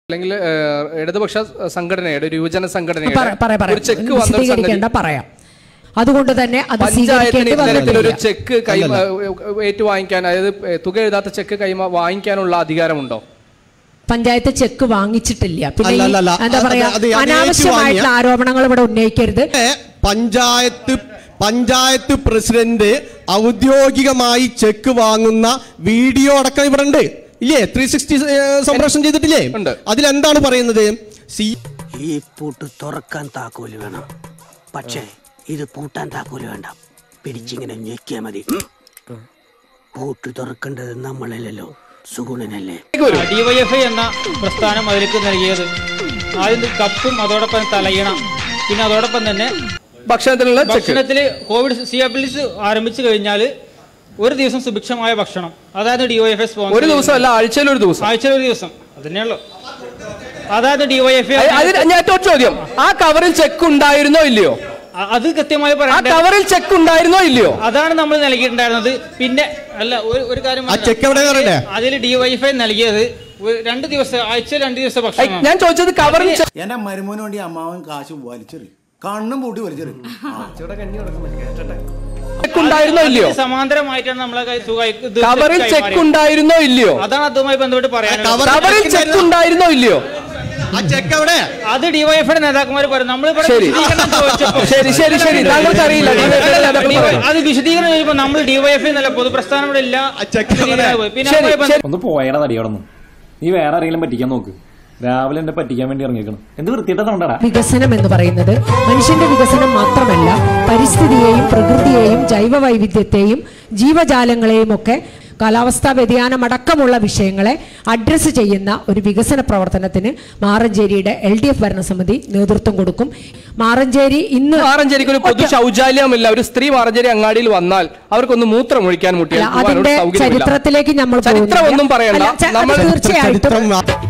അല്ലെങ്കിൽ ഏഹ്, ഇടതുപക്ഷ സംഘടനയുടെ ഒരു യുവജന പറ- സംഘടനയുടെ പറ- പറയാം. ഒരു ചെക്ക് വന്ന ഒരു സംഗതി വിശദീകരിക്കേണ്ട പറയാം അതുകൊണ്ട് തന്നെ അത് പഞ്ചായത്തിന് സ്വീകരിക്കേണ്ടി ഇത്തരത്തിലൊരു വന്നിട്ടില്ല ചെക്ക് കൈ ഏറ്റുവാങ്ങിക്കാൻ അതായത് ഏഹ്, തുക എഴുതാത്ത ചെക്ക് കൈമാ വാങ്ങിക്കാനുള്ള അധികാരമുണ്ടോ പഞ്ചായത്ത് ചെക്ക് വാങ്ങിച്ചിട്ടില്ല പിന്നെ അല്ല, ഈ അല്ല, അല്ല. എന്താ അത് പറയാ അത് അത് അനാവശ്യമായിട്ടുള്ള ഏറ്റുവാങ്ങിയ- ആരോപണങ്ങൾ ഇവിടെ ഉന്നയിക്കരുത് ഏ, പഞ്ചായത്ത് പഞ്ചായത്ത് പ്രസിഡന്റ് ഔദ്യോഗികമായി ചെക്ക് വാങ്ങുന്ന വീഡിയോ അടക്കം ഇവിടെ ഉണ്ട് ഇല്ലേ ത്രീ സിക്സ്റ്റി സംപ്രേഷണം ചെയ്തിട്ടില്ലേ ഉണ്ട്. അതിലെന്താണ് പറയുന്നത് സി ഈ പൂട്ട് തുറക്കാൻ താക്കോല് വേണം പക്ഷേ ഇത് പൂട്ടാൻ താക്കോല് വേണ്ട പിടിച്ചിങ്ങനെ ഞെക്കിയാ മതി പൂട്ട് തുറക്കേണ്ടത് നമ്മളല്ലല്ലോ സുഗുണനല്ലേ ഡിവൈഎഫ്ഐ എന്ന പ്രസ്ഥാനം അതിലേക്ക് നൽകിയത് ആദ്യം കപ്പും അതോടൊപ്പം തലയിണ പിന്നെ അതോടൊപ്പം തന്നെ ഭക്ഷണത്തിനുള്ള ചെക്ക് ഭക്ഷണത്തിൽ കോവിഡ് സിയാബിലിസ് ആരംഭിച്ചു കഴിഞ്ഞാൽ ഒരു ദിവസം സുഭിക്ഷമായ ഭക്ഷണം അതായത് ഡിവൈഎഫ്ഐ സ്പോൺസർ ഒരു ദിവസം അല്ല ആഴ്ചയിൽ ഒരു ദിവസം ആഴ്ചയിൽ ഒരു ദിവസം അതന്നെയുള്ളൂ അതായത് ഡിവൈഎഫ്ഐ അത് അതിന് ഞാൻ ഒറ്റ ചോദ്യം ആ കവറിൽ ചെക്ക് ഉണ്ടായിരുന്നോ ഇല്ലയോ അത് കൃത്യമായി ആ പറയാൻ കവറിൽ ചെക്ക് ഉണ്ടായിരുന്നോ ഇല്ലയോ അതാണ് നമ്മൾ നൽകിയിട്ടുണ്ടായിരുന്നത് പിന്നെ അല്ല ഒരു ഒരു കാര്യം ആ ചെക്ക് എവിടെയാ പറയണ്ടേ? അതിൽ ഡിവൈഎഫ്ഐ നൽകിയത് ഒരു രണ്ട് ദിവസം ആഴ്ചയിൽ രണ്ട് ദിവസം ഐ, ഭക്ഷണം ഞാൻ ചോദിച്ചത് കവറിൽ ചെ- എന്റെ മരുമോന് വേണ്ടി അമ്മാവൻ കാശ് വലിച്ചെറി കണ്ണും പൂട്ടി വലിച്ചെറി ചെക്ക് ഉണ്ടായിരുന്നോ ഇല്ലയോ അതിന് സമാന്തരമായിട്ടാണ് നമ്മളെ കൈ- സുഖ- ഇത് കവറിൽ ചെക്ക് ചെക്ക് കൈമാറിയത്. ഉണ്ടായിരുന്നോ ഇല്ലയോ അതാണ് അതുമായി ബന്ധപ്പെട്ട് പറയാനുള്ളത് കവർ- കവറിൽ ചെക്ക് ഉണ്ടായിരുന്നോ ഇല്ലയോ ആ ചെക്ക് എവിടെ അത് ഡിവൈഎഫ്ഐയുടെ നേതാക്കന്മാർ പറയും നമ്മളിവിടെ ശരി. വിശദീകരണം ചോദിച്ചപ്പോൾ- ശരി ശരി ശരി താങ്കൾക്ക് അറിയില്ല അല്ല, DYFI അല്ല, നേതാക്കൾ DY പറയും. അത് വിശദീകരണം ചോദിച്ചപ്പോൾ നമ്മൾ ഡിവൈഎഫ്ഐ എന്നല്ല പൊതുപ്രസ്ഥാനം ഇവിടെ ഇല്ല ആ ചെക്ക് വിശദീകരണം പോയി. പിന്നെ ശരി, അതുമായി ബന്ധപ്പെട്ട് ശരി. ഒന്ന് പോയടാ തടിയോടൊന്നും നീ വേറെ ആരെങ്കിലും പറ്റിക്കാൻ നോക്ക് രാവിലെ എന്നെ പറ്റിക്കാൻ വേണ്ടി ഇറങ്ങിയേക്കണം എന്ത് വൃത്തിയിട്ടതുകൊണ്ടാടാ വികസനം എന്ന് പറയുന്നത് മനുഷ്യന്റെ വികസനം മാത്രമല്ല പരിസ്ഥിതിയെയും പ്രകൃതിയെയും ജൈവ വൈവിധ്യത്തെയും ജീവജാലങ്ങളെയും ഒക്കെ കാലാവസ്ഥാ വ്യതിയാനം അടക്കമുള്ള വിഷയങ്ങളെ അഡ്രസ്സ് ചെയ്യുന്ന ഒരു വികസന പ്രവർത്തനത്തിന് മാറഞ്ചേരിയുടെ എൽ ഡി എഫ് ഭരണസമിതി നേതൃത്വം കൊടുക്കും മാറഞ്ചേരി ഇന്ന് മാറഞ്ചേരിക്ക് ഒരു പൊതു ശൗചാലയമില്ല ഒരു സ്ത്രീ മാറഞ്ചേരി അങ്ങാടിയിൽ വന്നാൽ അവർക്കൊന്ന് മൂത്രം ഒഴിക്കാൻ മുട്ടിയാൽ അല്ല, പോകാനൊരു അതിന്റെ സൗകര്യമില്ല ചരിത്രത്തിലേക്ക് നമ്മൾ ചരിത്രം പോകുന്നില്ല. ഒന്നും പറയണ്ട അല്ല, ച- അത് നമ്മൾ തീർച്ചയായിട്ടും ചരിത്രം